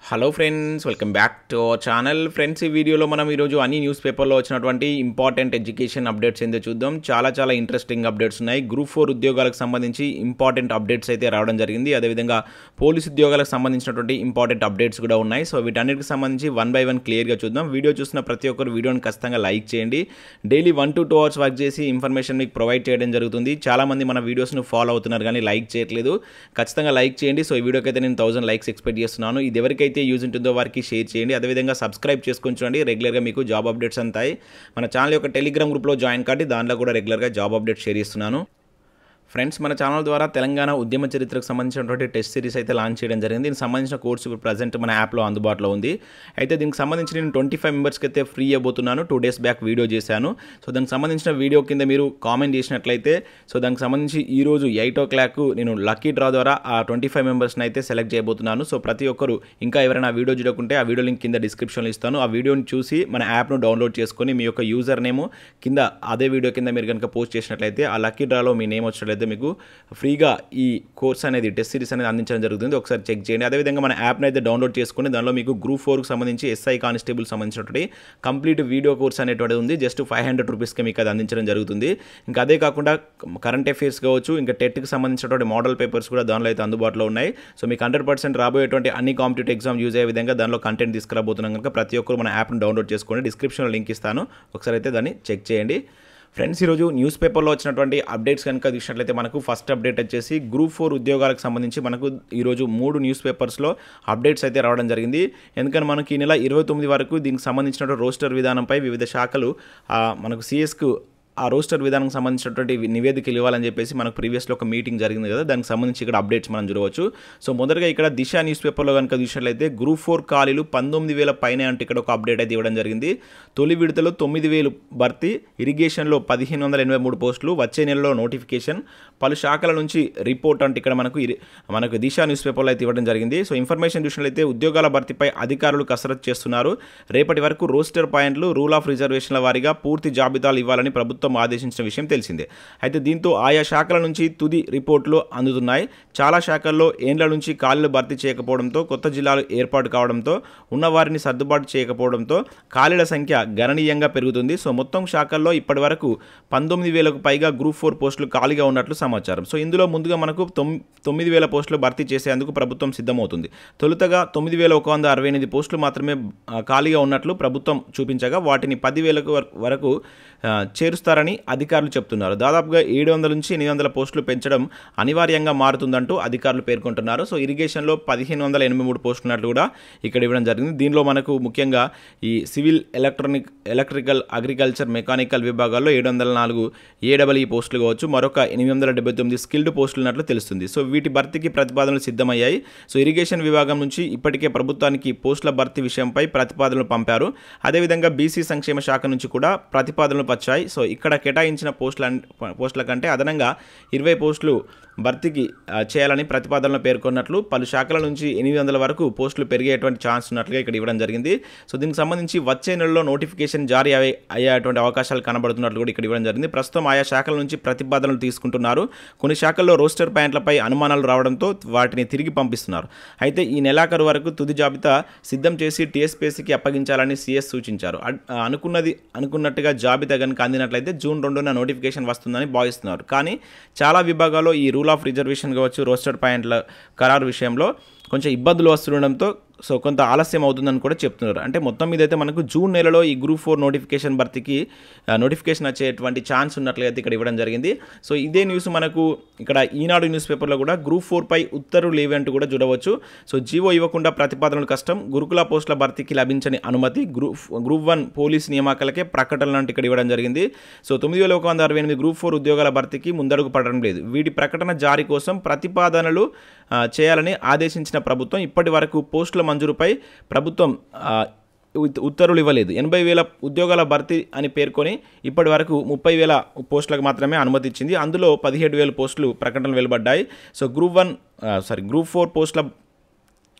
hello friends welcome back to our channel friends ఈ వీడియోలో మనం ఈరోజు అన్ని న్యూస్ పేపర్లో వచ్చినటువంటి ఇంపార్టెంట్ ఎడ్యుకేషన్ అప్డేట్స్ ఏందో చూద్దాం చాలా చాలా ఇంట్రెస్టింగ్ అప్డేట్స్ ఉన్నాయి గ్రూప్ ఫోర్ ఉద్యోగాలకు సంబంధించి ఇంపార్టెంట్ అప్డేట్స్ అయితే రావడం జరిగింది అదేవిధంగా పోలీస్ ఉద్యోగాలకు సంబంధించినటువంటి ఇంపార్టెంట్ అప్డేట్స్ కూడా ఉన్నాయి సో వీటన్నిటికి సంబంధించి వన్ బై వన్ క్లియర్గా చూద్దాం వీడియో చూసిన ప్రతి ఒక్కరు వీడియోని ఖచ్చితంగా లైక్ చేయండి daily one to two hours work చేసి ఇన్ఫర్మేషన్ మీకు ప్రొవైడ్ చేయడం జరుగుతుంది చాలామంది మన వీడియోస్ను ఫాలో అవుతున్నారు కానీ లైక్ చేయట్లేదు ఖచ్చితంగా లైక్ చేయండి సో ఈ వీడియోకి అయితే నేను థౌసండ్ లైక్స్ ఎక్స్పెక్ట్ చేస్తున్నాను ఇది ఎవరికైతే యూజ్ ఉంటుందో వారికి షేర్ చేయండి అదేవిధంగా సబ్స్క్రైబ్ చేసుకొని చూడండి రెగ్యులర్గా మీకు జాబ్ అప్డేట్స్ అంతాయి మన ఛానల్ యొక్క టెలిగ్రామ్ గ్రూప్లో జాయిన్ కాండి దాంట్లో కూడా రెగ్యులర్గా జాబ్ అప్డేట్స్ షేర్ చేస్తున్నాను ఫ్రెండ్స్ మన ఛానల్ ద్వారా తెలంగాణ ఉద్యమ చరిత్రకు సంబంధించినటువంటి టెస్ట్ సిరీస్ అయితే లాంచ్ చేయడం జరిగింది దీనికి సంబంధించిన కోర్సు ఇప్పుడు ప్రజెంట్ మన యాప్లో అందుబాటులో ఉంది అయితే దీనికి సంబంధించి నేను ట్వంటీ ఫైవ్ మెంబర్స్కి అయితే ఫ్రీ ఇవ్వబోతున్నాను టూ డేస్ బ్యాక్ వీడియో చేశాను సో దానికి సంబంధించిన వీడియో కింద మీరు కామెంట్ చేసినట్లయితే సో దానికి సంబంధించి ఈరోజు ఎయిట్ ఓ క్లాక్ నేను లక్కీ డ్రా ద్వారా ఆ ట్వంటీ ఫైవ్ మెంబర్స్ని అయితే సెలెక్ట్ చేయబోతున్నాను సో ప్రతి ఒక్కరు ఇంకా ఎవరైనా ఆ వీడియో చూడకుంటే ఆ వీడియో లింక్ కింద డిస్క్రిప్షన్లో ఇస్తాను ఆ వీడియోని చూసి మన యాప్ను డౌన్లోడ్ చేసుకొని మీ యొక్క యూజర్ నేమ్ కింద అదే వీడియో కింద మీరు కనుక పోస్ట్ చేసినట్లయితే ఆ లక్కీ డ్రాలో మీ నేమ్ వచ్చినట్లయితే మీకు ఫ్రీగా ఈ కోర్స్ అనేది టెస్ట్ సిరీస్ అనేది అందించడం జరుగుతుంది ఒకసారి చెక్ చేయండి అదేవిధంగా మన యాప్ని అయితే డౌన్లోడ్ చేసుకుని దానిలో మీకు గ్రూప్ ఫోర్కి సంబంధించి ఎస్ఐ కానిస్టేబుల్ సంబంధించినటువంటి కంప్లీట్ వీడియో కోర్స్ అనేటువంటిది ఉంది జస్ట్ ఫైవ్ హండ్రెడ్ రూపీస్కి మీకు అది అందించడం జరుగుతుంది ఇంకా అదే కాకుండా కరెంట్ అఫేర్స్ కావచ్చు ఇంకా టెట్కి సంబంధించినటువంటి మోడల్ పేపర్స్ కూడా దానిలో అయితే అందుబాటులో ఉన్నాయి సో మీకు హండ్రెడ్ పర్సెంట్ రాబోయేటువంటి అన్ని కాంపిటేటివ్ ఎగ్జామ్ యూజ్ అయ్యే విధంగా దానిలో కంటెంట్ తీసుకురాబోతున్నాం కనుక ప్రతి ఒక్కరు మన యాప్ను డౌన్లోడ్ చేసుకోండి డిస్క్రిప్షన్లో లింక్ ఇస్తాను ఒకసారి అయితే దాన్ని చెక్ చేయండి ఫ్రెండ్స్ ఈరోజు న్యూస్ పేపర్లో వచ్చినటువంటి అప్డేట్స్ కనుక చూసినట్లయితే మనకు ఫస్ట్ అప్డేట్ వచ్చేసి గ్రూప్ ఫోర్ ఉద్యోగాలకు సంబంధించి మనకు ఈరోజు మూడు న్యూస్ పేపర్స్లో అప్డేట్స్ అయితే రావడం జరిగింది ఎందుకంటే మనకి ఈ నెల ఇరవై తొమ్మిది వరకు దీనికి సంబంధించినటువంటి రోస్టర్ విధానంపై వివిధ శాఖలు ఆ, మనకు సిఎస్కు ఆ రోస్టర్ విధానానికి సంబంధించినటువంటి నివేదికలు ఇవ్వాలని చెప్పేసి మనకు ప్రీవియస్లో ఒక మీటింగ్ జరిగింది కదా దానికి సంబంధించి ఇక్కడ అప్డేట్స్ మనం చూడవచ్చు సో మొదటగా ఇక్కడ దిశ న్యూస్ పేపర్లో కనుక చూసినట్లయితే గ్రూప్ ఫోర్ ఖాళీలు పంతొమ్మిది వేల పైన అంటే ఇక్కడ ఒక అప్డేట్ అయితే ఇవ్వడం జరిగింది తొలి విడతలో తొమ్మిది వేలు భర్తీ ఇరిగేషన్లో పదిహేను వందల ఎనభై మూడు పోస్టులు వచ్చే నెలలో నోటిఫికేషన్ పలు శాఖల నుంచి రిపోర్ట్ అంటే ఇక్కడ మనకు ఇరి- మనకు దిశ న్యూస్ పేపర్లో అయితే ఇవ్వడం జరిగింది సో ఇన్ఫర్మేషన్ చూసినట్లయితే ఉద్యోగాల భర్తీపై అధికారులు కసరత్తు చేస్తున్నారు రేపటి వరకు రోస్టర్ పాయింట్లు రూల్ ఆఫ్ రిజర్వేషన్ల వారీగా పూర్తి జాబితాలు ఇవ్వాలని ప్రభుత్వం ఆదేశించిన విషయం తెలిసిందే అయితే దీంతో ఆయా శాఖల నుంచి తుది రిపోర్టులు అందుతున్నాయి చాలా శాఖల్లో ఏండ్ల నుంచి ఖాళీలు భర్తీ చేయకపోవడంతో కొత్త జిల్లాలు ఏర్పాటు కావడంతో ఉన్న వారిని సర్దుబాటు చేయకపోవడంతో ఖాళీల సంఖ్య గణనీయంగా పెరుగుతుంది సో మొత్తం శాఖల్లో ఇప్పటి వరకు పంతొమ్మిది వేలకు పైగా గ్రూప్ ఫోర్ పోస్టులు ఖాళీగా ఉన్నట్లు సమాచారం సో ఇందులో ముందుగా మనకు తొమ్ తొమ్మిది వేల పోస్టులు భర్తీ చేసేందుకు ప్రభుత్వం సిద్ధమవుతుంది తొలుతగా తొమ్మిది వేల ఒక వంద అరవై ఎనిమిది పోస్టులు మాత్రమే ఆ, ఖాళీగా ఉన్నట్లు ప్రభుత్వం చూపించగా వాటిని పదివేలకు వర- వరకు ఆ, చేరుస్తారని అధికారులు చెప్తున్నారు దాదాపుగా ఏడు వందల నుంచి ఎనిమిది వందల పోస్టులు పెంచడం అనివార్యంగా మారుతుందంటూ అధికారులు పేర్కొంటున్నారు సో ఇరిగేషన్లో పదిహేను వందల ఎనభై మూడు పోస్టులు ఉన్నట్లు కూడా ఇక్కడ ఇవ్వడం జరిగింది దీనిలో మనకు ముఖ్యంగా ఈ civil electronic electrical agriculture mechanical విభాగాల్లో ఏడు వందల నాలుగు ఏడబ్ల్యూ పోస్టులు కావచ్చు మరొక ఎనిమిది వందల డెబ్బై తొమ్మిది స్కిల్డ్ పోస్టులు ఉన్నట్లు తెలుస్తుంది సో వీటి భర్తీకి ప్రతిపాదనలు సిద్ధమయ్యాయి సో ఇరిగేషన్ విభాగం నుంచి ఇప్పటికే ప్రభుత్వానికి పోస్టుల భర్తీ విషయంపై ప్రతిపాదనలు పంపారు అదేవిధంగా బీసీ సంక్షేమ శాఖ నుంచి కూడా ప్రతిపాదనలు వచ్చాయి సో ఇక్కడ కేటాయించిన పోస్టుల పోస్టుల కంటే అదనంగా ఇరవై పోస్టులు భర్తీకి ఆ, చేయాలని ప్రతిపాదనలు పేర్కొన్నట్లు పలు శాఖల నుంచి ఎనిమిది వందల వరకు పోస్టులు పెరిగేటువంటి ఛాన్స్ ఉన్నట్లుగా ఇక్కడ ఇవ్వడం జరిగింది సో దీనికి సంబంధించి వచ్చే నెలలో నోటిఫికేషన్ జారీ అయ్యే అయ్యేటువంటి అవకాశాలు కనబడుతున్నట్లు కూడా ఇక్కడ ఇవ్వడం జరిగింది ప్రస్తుతం ఆయా శాఖల నుంచి ప్రతిపాదనలు తీసుకుంటున్నారు కొన్ని శాఖల్లో రోస్టర్ ప్యాంట్లపై అనుమానాలు రావడంతో వాటిని తిరిగి పంపిస్తున్నారు అయితే ఈ నెలాఖరు వరకు తుది జాబితా సిద్ధం చేసి టీఎస్పీఎస్సీకి అప్పగించాలని సీఎస్ సూచించారు అడ్- అనుకున్నది అనుకున్నట్టుగా జాబితా కనుక అందినట్లయితే జూన్ రెండున నోటిఫికేషన్ వస్తుందని భావిస్తున్నారు కానీ చాలా విభాగాల్లో ఈ రూల్ ఆఫ్ రిజర్వేషన్ కావచ్చు రోస్టర్ పాయింట్ల ఖరారు విషయంలో కొంచెం ఇబ్బందులు వస్తుండడంతో సో కొంత ఆలస్యం అవుతుందని కూడా చెప్తున్నారు అంటే మొత్తం మీద అయితే మనకు జూన్ నెలలో ఈ గ్రూప్ ఫోర్ నోటిఫికేషన్ భర్తీకి ఆ, నోటిఫికేషన్ వచ్చేటువంటి ఛాన్స్ ఉన్నట్లయితే ఇక్కడ ఇవ్వడం జరిగింది సో ఇదే న్యూస్ మనకు ఇక్కడ ఈనాడు న్యూస్ పేపర్లో కూడా గ్రూప్ ఫోర్ పై ఉత్తర్వులు ఏవి అంటూ కూడా చూడవచ్చు సో జీవో ఇవ్వకుండా ప్రతిపాదనలు కష్టం గురుకుల పోస్టుల భర్తీకి లభించని అనుమతి గ్రూప్ గ్రూప్ వన్ పోలీస్ నియామకాలకే ప్రకటనలు అంటే ఇక్కడ ఇవ్వడం జరిగింది సో తొమ్మిది వేల ఒక వంద అరవై ఎనిమిది గ్రూప్ ఫోర్ ఉద్యోగాల భర్తీకి ముందడుగు పడడం లేదు వీటి ప్రకటన జారీ కోసం ప్రతిపాదనలు ఆ, చేయాలని ఆదేశించిన ప్రభుత్వం ఇప్పటి వరకు పోస్టుల మంజూరుపై ప్రభుత్వం ఆ, ఉత్- ఉత్తర్వులు ఇవ్వలేదు ఎనభై వేల ఉద్యోగాల భర్తీ అని పేర్కొని ఇప్పటి వరకు ముప్పై వేల పోస్టులకు మాత్రమే అనుమతి ఇచ్చింది అందులో పదిహేడు వేల పోస్టులు ప్రకటనలు వెలువడ్డాయి so group one sorry group four పోస్టుల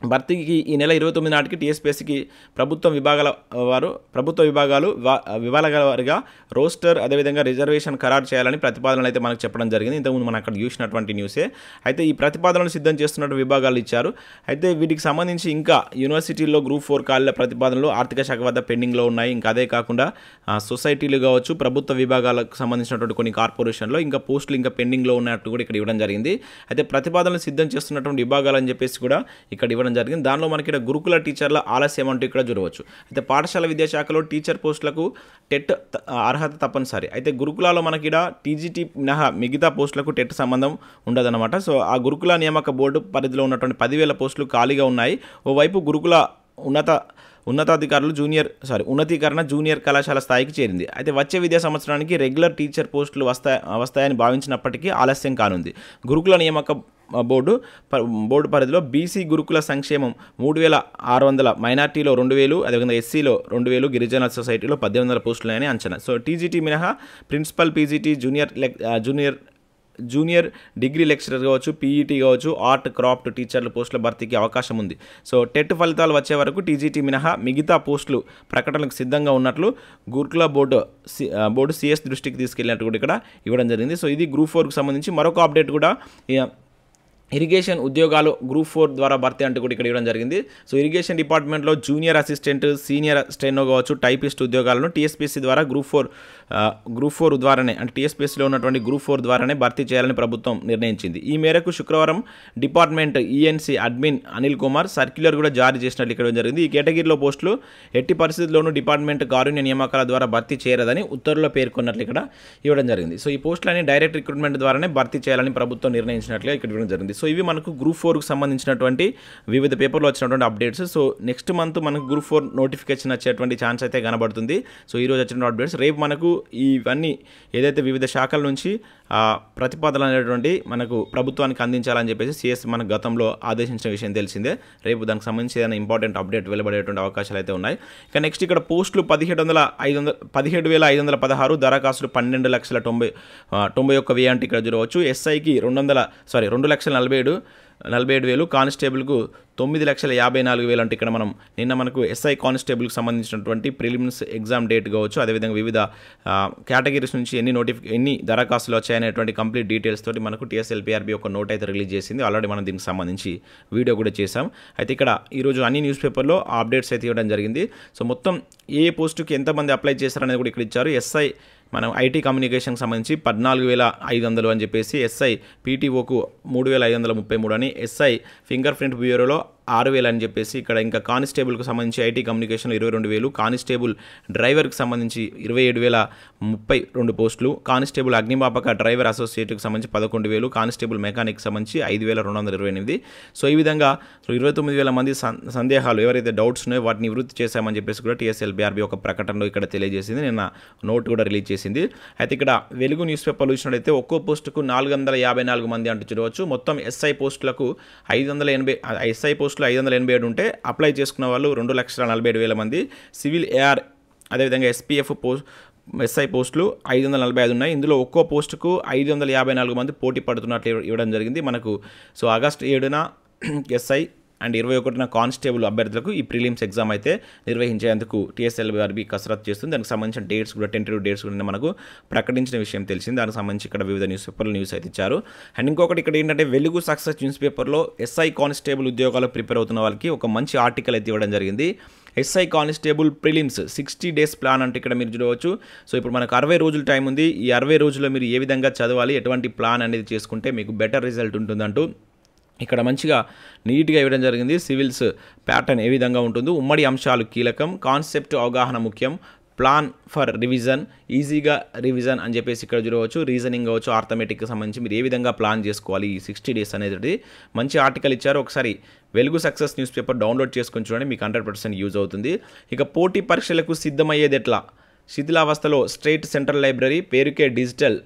భర్తీకి ఈ నెల ఇరవై తొమ్మిది నాటికి టీఎస్పీఎస్సీకి ప్రభుత్వ విభాగాల వారు ప్రభుత్వ విభాగాలు వా- విభాగాల వారిగా రోస్టర్ అదేవిధంగా రిజర్వేషన్ ఖరారు చేయాలని ప్రతిపాదనలు అయితే మనకు చెప్పడం జరిగింది ఇంతకుముందు మనం అక్కడ చూసినటువంటి న్యూసే అయితే ఈ ప్రతిపాదనలు సిద్ధం చేస్తున్నట్టు విభాగాలు ఇచ్చారు అయితే వీటికి సంబంధించి ఇంకా యూనివర్సిటీల్లో గ్రూప్ ఫోర్ ఖాళీల ప్రతిపాదనలు ఆర్థిక శాఖ వద్ద పెండింగ్లో ఉన్నాయి ఇంకా అదే కాకుండా ఆ, సొసైటీలు కావచ్చు ప్రభుత్వ విభాగాలకు సంబంధించినటువంటి కొన్ని కార్పొరేషన్లో ఇంకా పోస్టులు ఇంకా పెండింగ్లో ఉన్నట్టు కూడా ఇక్కడ ఇవ్వడం జరిగింది అయితే ప్రతిపాదనలు సిద్ధం చేస్తున్నటువంటి విభాగాలు అని చెప్పేసి కూడా ఇక్కడ ఇవ్వడం జరిగింది దానిలో మనకి ఇక్కడ గురుకుల టీచర్ల ఆలస్యం అంటూ ఇక్కడ చూడవచ్చు అయితే పాఠశాల విద్యాశాఖలో టీచర్ పోస్టులకు టెట్ త- అర్హత తప్పనిసరి అయితే గురుకులాలో మనకి ఇక్కడ టీజీటీ మినహా మిగతా పోస్టులకు టెట్ సంబంధం ఉండదన్నమాట సో ఆ గురుకుల నియామక బోర్డు పరిధిలో ఉన్నటువంటి పదివేల పోస్టులు ఖాళీగా ఉన్నాయి ఓవైపు గురుకుల ఉన్నత ఉన్నతాధికారులు జూనియర్ సారీ ఉన్నతీకరణ జూనియర్ కళాశాల స్థాయికి చేరింది అయితే వచ్చే విద్యా సంవత్సరానికి రెగ్యులర్ టీచర్ పోస్టులు వస్తాయి వస్తాయని భావించినప్పటికీ ఆలస్యం కానుంది గురుకుల నియామక బోర్డు ప- బోర్డు పరిధిలో బీసీ గురుకుల సంక్షేమం మూడు వేల ఆరు వందల మైనార్టీలో రెండు వేలు అదేవిధంగా ఎస్సీలో రెండు వేలు గిరిజన సొసైటీలో పద్దెనిమిది వందల పోస్టులని అంచనా సో టీజీటీ మినహా ప్రిన్సిపల్ పీజీటీ జూనియర్ లెక్ ఆ, జూనియర్ జూనియర్ డిగ్రీ లెక్చరర్ కావచ్చు పీఈటీ కావచ్చు ఆర్ట్ క్రాఫ్ట్ టీచర్ల పోస్టుల భర్తీకి అవకాశం ఉంది సో టెట్ ఫలితాలు వచ్చే వరకు టీజీటీ మినహా మిగతా పోస్టులు ప్రకటనకు సిద్ధంగా ఉన్నట్లు గురుకుల బోర్డు సి ఆ, బోర్డు సిఎస్ దృష్టికి తీసుకెళ్ళినట్టు కూడా ఇక్కడ ఇవ్వడం జరిగింది సో ఇది గ్రూప్ ఫోర్కి సంబంధించి మరొక అప్డేట్ కూడా ఈ, ఇరిగేషన్ ఉద్యోగాలు గ్రూప్ ఫోర్ ద్వారా భర్తీ అంటూ కూడా ఇక్కడ ఇవ్వడం జరిగింది సో ఇరిగేషన్ డిపార్ట్మెంట్లో జూనియర్ అసిస్టెంట్ సీనియర్ స్టెనో కావచ్చు టైపిస్ట్ ఉద్యోగాలను టీఎస్పీసీ ద్వారా గ్రూప్ ఫోర్ ఆ, గ్రూప్ ఫోర్ ద్వారానే అంటే టీఎస్పీసీలో ఉన్నటువంటి గ్రూప్ ఫోర్ ద్వారానే భర్తీ చేయాలని ప్రభుత్వం నిర్ణయించింది ఈ మేరకు శుక్రవారం department ENC admin Anil Kumar circular కూడా జారీ చేసినట్లు ఇక్కడ జరిగింది ఈ కేటగిరీలో పోస్టులు ఎట్టి పరిస్థితుల్లోనూ డిపార్ట్మెంట్ కారుణ్య నియామకాల ద్వారా భర్తీ చేయరదని ఉత్తర్వులో పేర్కొన్నట్లు ఇక్కడ ఇవ్వడం జరిగింది సో ఈ పోస్టులని డైరెక్ట్ రిక్రూట్మెంట్ ద్వారానే భర్తీ చేయాలని ప్రభుత్వం నిర్ణయించినట్లుగా ఇక్కడ ఇవ్వడం జరిగింది సో ఇవి మనకు గ్రూప్ ఫోర్కి సంబంధించినటువంటి వివిధ పేపర్లో వచ్చినటువంటి అప్డేట్స్ సో నెక్స్ట్ మంత్ మనకు గ్రూప్ ఫోర్ నోటిఫికేషన్ వచ్చేటువంటి ఛాన్స్ అయితే కనబడుతుంది సో ఈ రోజు వచ్చిన అప్డేట్స్ రేపు మనకు ఇవన్నీ ఏదైతే వివిధ శాఖల నుంచి ఆ, ప్రతిపాదనలు అనేటువంటి మనకు ప్రభుత్వానికి అందించాలని చెప్పేసి సిఎస్ మన గతంలో ఆదేశించిన విషయం తెలిసిందే రేపు దానికి సంబంధించి ఏదైనా ఇంపార్టెంట్ అప్డేట్ వెలువడేటువంటి అవకాశాలు అయితే ఉన్నాయి ఇక నెక్స్ట్ ఇక్కడ పోస్టులు పదిహేడు వందల ఐదు వందల పదిహేడు వేల ఐదు వందల పదహారు దరఖాస్తులు పన్నెండు లక్షల తొంభై ఆ, తొంభై ఒక్క వెయ్యి అంటే ఇక్కడ చూడవచ్చు ఎస్ఐకి రెండు వందల సారీ రెండు లక్షల నలభై ఏడు నలభై ఏడు వేలు కానిస్టేబుల్కు తొమ్మిది లక్షల యాభై నాలుగు వేలు అంటే ఇక్కడ మనం నిన్న మనకు ఎస్ఐ కానిస్టేబుల్కి సంబంధించినటువంటి ప్రిలిమ్స్ ఎగ్జామ్ డేట్ కావచ్చు అదేవిధంగా వివిధ కేటగిరీస్ నుంచి ఎన్ని నోటిఫి ఎన్ని దరఖాస్తులు వచ్చాయనేటువంటి కంప్లీట్ డీటెయిల్స్ తోటి మనకు టీఎస్ఎల్పిఆర్బి ఒక నోట్ అయితే రిలీజ్ చేసింది ఆల్రెడీ మనం దీనికి సంబంధించి వీడియో కూడా చేసాం అయితే ఇక్కడ ఈరోజు అన్ని న్యూస్ పేపర్లో అప్డేట్స్ అయితే ఇవ్వడం జరిగింది సో మొత్తం ఏ పోస్టుకి ఎంతమంది అప్లై చేశారనేది కూడా ఇక్కడ ఇచ్చారు ఎస్ఐ మనం ఐటీ కమ్యూనికేషన్కి సంబంధించి పద్నాలుగు వేల ఐదు వందలు అని చెప్పేసి ఎస్ఐ పీటీఓకు మూడు వేల ఐదు వందల ముప్పై మూడు అని ఎస్ఐ ఫింగర్ ప్రింట్ బ్యూరోలో ఆరు వేలు అని చెప్పేసి ఇక్కడ ఇంకా కానిస్టేబుల్కి సంబంధించి ఐటీ కమ్యూనికేషన్లో ఇరవై రెండు వేలు కానిస్టేబుల్ డ్రైవర్కి సంబంధించి ఇరవై ఏడు వేల ముప్పై రెండు పోస్టులు కానిస్టేబుల్ అగ్నిమాపక డ్రైవర్ అసోసియేట్కి సంబంధించి పదకొండు వేలు కానిస్టేబుల్ మెకానిక్ సంబంధించి ఐదు వేల రెండు వందల ఇరవై ఎనిమిది సో ఈ విధంగా సో ఇరవై తొమ్మిది వేల మంది సం- సందేహాలు ఎవరైతే డౌట్స్ ఉన్నాయో వాటిని నివృత్తి చేశామని చెప్పేసి కూడా టీఎస్ఎల్ బీఆర్బీ ఒక ప్రకటనలో ఇక్కడ తెలియజేసింది నిన్న నోట్ కూడా రిలీజ్ చేసింది అయితే ఇక్కడ వెలుగు న్యూస్ పేపర్లు చూసినట్టయితే ఒక్కో పోస్టుకు నాలుగు వందల యాభై నాలుగు మంది అంటూ చూడవచ్చు మొత్తం ఎస్ఐ పోస్టులకు ఐదు వందల ఎనభై ఎస్ఐ పోస్టులు ఐదు వందల ఎనభై ఏడు ఉంటే అప్లై చేసుకున్న వాళ్ళు రెండు లక్షల నలభై ఏడు వేల మంది సివిల్ ఏఆర్ అదేవిధంగా ఎస్పీఎఫ్ పోస్ట్ ఎస్ఐ పోస్టులు ఐదు వందల నలభై ఐదు ఉన్నాయి ఇందులో ఒక్కో పోస్టుకు ఐదు వందల యాభై నాలుగు మంది పోటీ పడుతున్నట్లు ఇవ్వ- ఇవ్వడం జరిగింది మనకు సో ఆగస్ట్ ఏడున ఎస్ఐ అండ్ ఇరవై ఒకటిన కానిస్టేబుల్ అభ్యర్థులకు ఈ ప్రిలిమ్స్ ఎగ్జామ్ అయితే నిర్వహించేందుకు టీఎస్ఎల్బిఆర్బి కసరత్తు చేస్తుంది దానికి సంబంధించిన డేట్స్ కూడా టెంటేటివ్ డేట్స్ కూడా మనకు ప్రకటించిన విషయం తెలిసింది దానికి సంబంధించి ఇక్కడ వివిధ న్యూస్ పేపర్లు న్యూస్ అయితే ఇచ్చారు అండ్ ఇంకొకటి ఇక్కడ ఏంటంటే వెలుగు సక్సెస్ న్యూస్ పేపర్లో ఎస్ఐ కానిస్టేబుల్ ఉద్యోగాలు ప్రిపేర్ అవుతున్న వాళ్ళకి ఒక మంచి ఆర్టికల్ అయితే ఇవ్వడం జరిగింది SI constable prelims sixty days plan అంటే ఇక్కడ మీరు చూడవచ్చు సో ఇప్పుడు మనకు అరవై రోజుల టైం ఉంది ఈ అరవై రోజుల్లో మీరు ఏ విధంగా చదవాలి ఎటువంటి ప్లాన్ అనేది చేసుకుంటే మీకు బెటర్ రిజల్ట్ ఉంటుందంటూ ఇక్కడ మంచిగా నీట్గా ఇవ్వడం జరిగింది సివిల్స్ ప్యాటర్న్ ఏ విధంగా ఉంటుందో ఉమ్మడి అంశాలు కీలకం కాన్సెప్ట్ అవగాహన ముఖ్యం ప్లాన్ ఫర్ రివిజన్ ఈజీగా రివిజన్ అని చెప్పేసి ఇక్కడ చూడవచ్చు రీజనింగ్ కావచ్చు ఆర్థమెటిక్కి సంబంధించి మీరు ఏ విధంగా ప్లాన్ చేసుకోవాలి ఈ సిక్స్టీ డేస్ అనేది మంచి ఆర్టికల్ ఇచ్చారు ఒకసారి వెలుగు సక్సెస్ న్యూస్ పేపర్ డౌన్లోడ్ చేసుకొని చూడండి మీకు హండ్రెడ్ పర్సెంట్ యూజ్ అవుతుంది ఇక పోటీ పరీక్షలకు సిద్ధమయ్యేది ఎట్లా శిథిలావస్థలో స్ట్రేట్ సెంట్రల్ లైబ్రరీ పేరుకే డిజిటల్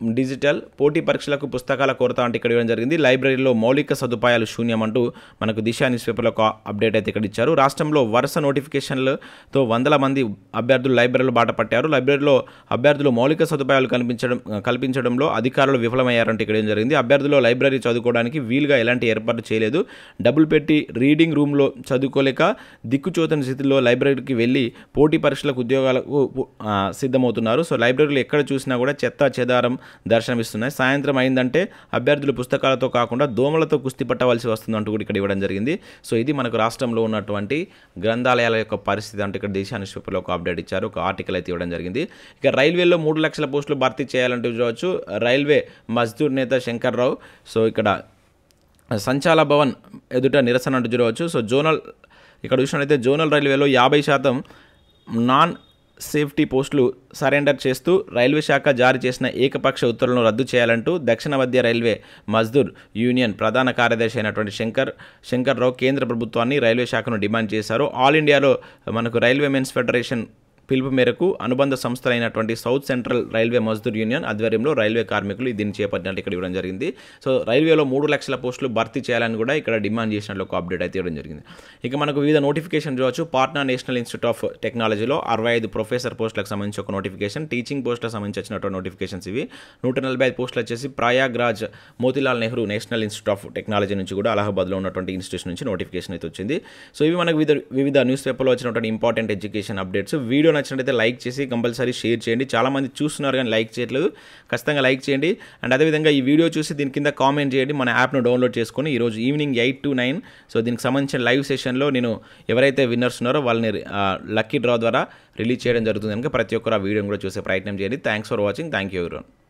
డిజిటల్ పోటీ పరీక్షలకు పుస్తకాల కొరత అంటే ఇక్కడ ఇవ్వడం జరిగింది లైబ్రరీలో మౌలిక సదుపాయాలు శూన్యం అంటూ మనకు దిశా న్యూస్ పేపర్లో ఒక అప్డేట్ అయితే ఇక్కడ ఇచ్చారు రాష్ట్రంలో వరుస నోటిఫికేషన్లతో వందల మంది అభ్యర్థులు లైబ్రరీలో బాట పట్టారు లైబ్రరీలో అభ్యర్థులు మౌలిక సదుపాయాలు కల్పించడం కల్పించడంలో అధికారులు విఫలమయ్యారంటే ఇక్కడ ఏం జరిగింది అభ్యర్థులు లైబ్రరీ చదువుకోవడానికి వీలుగా ఎలాంటి ఏర్పాటు చేయలేదు డబ్బులు పెట్టి రీడింగ్ రూమ్లో చదువుకోలేక దిక్కుచోతని స్థితిలో లైబ్రరీకి వెళ్ళి పోటీ పరీక్షలకు ఉద్యోగాలకు ఆ, సిద్ధమవుతున్నారు సో లైబ్రరీలో ఎక్కడ చూసినా కూడా చెత్త చెదారం దర్శనమిస్తున్నాయి సాయంత్రం అయిందంటే అభ్యర్థులు పుస్తకాలతో కాకుండా దోమలతో కుస్తీ పట్టవలసి వస్తుందంటూ కూడా ఇక్కడ ఇవ్వడం జరిగింది సో ఇది మనకు రాష్ట్రంలో ఉన్నటువంటి గ్రంథాలయాల యొక్క పరిస్థితి అంటే ఇక్కడ దేశా న్యూస్ పేపర్లో ఒక అప్డేట్ ఇచ్చారు ఒక ఆర్టికల్ అయితే ఇవ్వడం జరిగింది ఇక రైల్వేలో మూడు లక్షల పోస్టులు భర్తీ చేయాలంటూ చూడవచ్చు రైల్వే మజ్దూర్ నేత శంకర్రావు సో ఇక్కడ సంచాల భవన్ ఎదుట నిరసన అంటూ చూడవచ్చు సో జోనల్ ఇక్కడ చూసినట్లయితే జోనల్ రైల్వేలో యాభై శాతం నాన్ సేఫ్టీ పోస్టులు సరెండర్ చేస్తూ రైల్వే శాఖ జారీ చేసిన ఏకపక్ష ఉత్తర్వులను రద్దు చేయాలంటూ దక్షిణ మధ్య రైల్వే మజ్దూర్ యూనియన్ ప్రధాన కార్యదర్శి అయినటువంటి శంకర్ శంకర్రావు కేంద్ర ప్రభుత్వాన్ని రైల్వే శాఖను డిమాండ్ చేశారు ఆల్ ఇండియాలో మనకు రైల్వే మెన్స్ ఫెడరేషన్ పిలుపు మేరకు అనుబంధ సంస్థలైనటువంటి South Central Railway Mazdoor Union ఆధ్వర్యంలో రైల్వే కార్మికులు దీన్ని చేపట్టినట్టు ఇక్కడ ఇవ్వడం జరిగింది సో రైల్వేలో మూడు లక్షల పోస్టులు భర్తీ చేయాలని కూడా ఇక్కడ డిమాండ్ చేసినట్లు ఒక అప్డేట్ అయితే ఇవ్వడం జరిగింది ఇక మనకు వివిధ నోటిఫికేషన్ చూడవచ్చు పాట్నా నేషనల్ ఇన్స్టిట్యూట్ ఆఫ్ టెక్నాలజీలో అరవై ఐదు ప్రొఫెసర్ పోస్టులకు సంబంధించి ఒక నోటిఫికేషన్ టీచింగ్ పోస్టులకు సంబంధించి వచ్చినటువంటి నోటిఫికేషన్స్ ఇవి నూట నలభై ఐదు పోస్టులు వచ్చేసి Prayagraj Motilal Nehru National Institute of Technology నుంచి కూడా అలహాబాద్లో ఉన్నటువంటి ఇన్స్టిట్యూషన్ నుంచి నోటిఫికేషన్ అయితే వచ్చింది సో ఇవి మనకు వివిధ వివిధ న్యూస్ పేపర్లో వచ్చినటువంటి ఇంపార్టెంట్ ఎడ్యుకేషన్ అప్డేట్స్ వీడియో నచ్చినట్లయితే లైక్ చేసి కంపల్సరీ షేర్ చేయండి చాలామంది చూస్తున్నారు కానీ లైక్ చేయట్లేదు ఖచ్చితంగా లైక్ చేయండి అండ్ అదేవిధంగా ఈ వీడియో చూసి దీని కింద కామెంట్ చేయండి మన యాప్ను డౌన్లోడ్ చేసుకొని ఈరోజు evening eight to nine so దీనికి సంబంధించిన లైవ్ సెషన్లో నేను ఎవరైతే విన్నర్స్ ఉన్నారో వాళ్ళని లక్కీ డ్రా ద్వారా రిలీజ్ చేయడం జరుగుతుంది కనుక ప్రతి ఒక్కరు ఆ వీడియోని కూడా చూసే ప్రయత్నం చేయండి thanks for watching thank you everyone